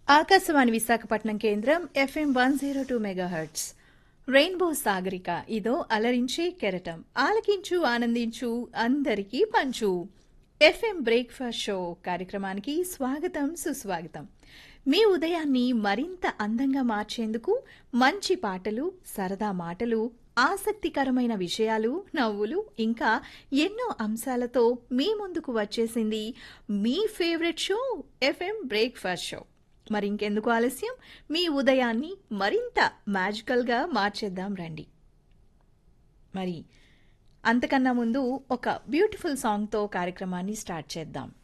ఆకాశవాణి విశాఖపట్నం కేంద్రం FM one zero two megahertz rainbow Sagarika ఇదో అలరించే కెరటం ఆలకించు ఆనందించు అందరికీ పంచు ఎఫ్ఎం బ్రేక్ఫాస్ట్ షో కార్యక్రమానికి స్వాగతం సుస్వాగతం మీ ఉదయాన్ని మరింత అందంగా మార్చేందుకు మంచి పాటలు సరదా మాటలు ఆసక్తికరమైన విషయాలు నవ్వులు ఇంకా ఎన్నో అంశాలతో మీ ముందుకు వచ్చేసింది మీ favourite show FM breakfast show మరి ఇంకెందుకు ఆలస్యం మీ ఉదయాన్ని మరింత మ్యాజికల్గా మార్చేద్దాం రండి మరి అంతకన్నా ముందు ఒక బ్యూటిఫుల్ సాంగ్తో కార్యక్రమాన్ని స్టార్ట్ చేద్దాం